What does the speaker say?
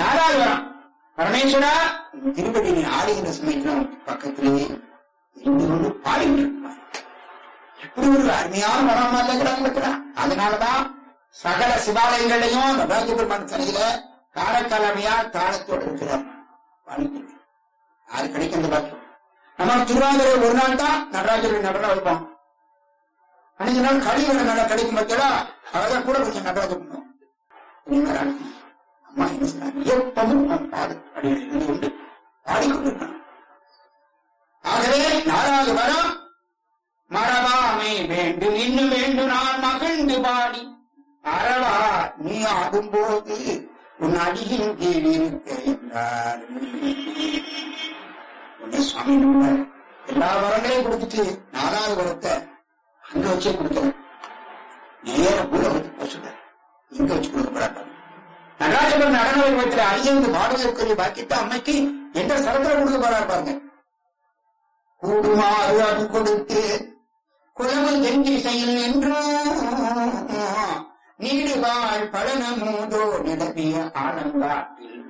நாலாவது வரம் பரமேஸ்வரா உன் திருப்பதி நீ ஆடுகின்ற சமயத்துல உன் பக்கத்திலேயே இருந்து கொண்டு பாடிட்டு இருப்பார் எப்படி ஒரு அருமையான மரம் அல்ல இருக்கிறான் அதனாலதான் சகல சிவாலயங்களையும் நடராஜ பெருமான் தலையில காரக்கலமையா தாளத்தோடு இருக்கிறார் பாடிட்டு யாரு கிடைக்கின்ற பாக்கியம் நம்ம திருவாதிரை ஒரு நாள் தான் நடராஜர் நடனம் வைப்போம் அன்னைக்கு நாள் கழிவுற நல்லா கிடைக்கும் பார்த்தா அதான் கூட கொஞ்சம் நடராஜர் பண்ணுவோம் நீங்க அனுப்பி அம்மா என்ன சொன்னாங்க எப்பவும் நான் பாடு அப்படின்னு இருந்து கொண்டு பாடிக்கொண்டிருக்கான் ஆகவே நாலாவது வரம் மறவாமை வேண்டும் இன்னும் வேண்டும் நான் மகிழ்ந்து பாடி அறவா நீ ஆடும்போது உன் அடியின் கீழ் இருக்க என்றார் உடனே சுவாமி நம்பர் எல்லா வரங்களையும் கொடுத்துட்டு நாலாவது வரத்தை அங்க வச்சே கொடுத்தோம் நேர பூலகத்துக்கு போக சொல்றார் இங்க வச்சு கொடுக்க போறாங்க நடராஜபுரம் நடன வைபவத்தில் அழிஞ்சு பாடுவதற்குரிய பாக்கியத்தை அம்மைக்கு எந்த சரத்துல கொடுக்க போறாரு பாருங்க கூடுமாறு அது கொடுத்து குளமல் தென்றி செயல் என்று நீடுவாள் பழன மூதோ நிலவிய ஆனந்தாட்டில்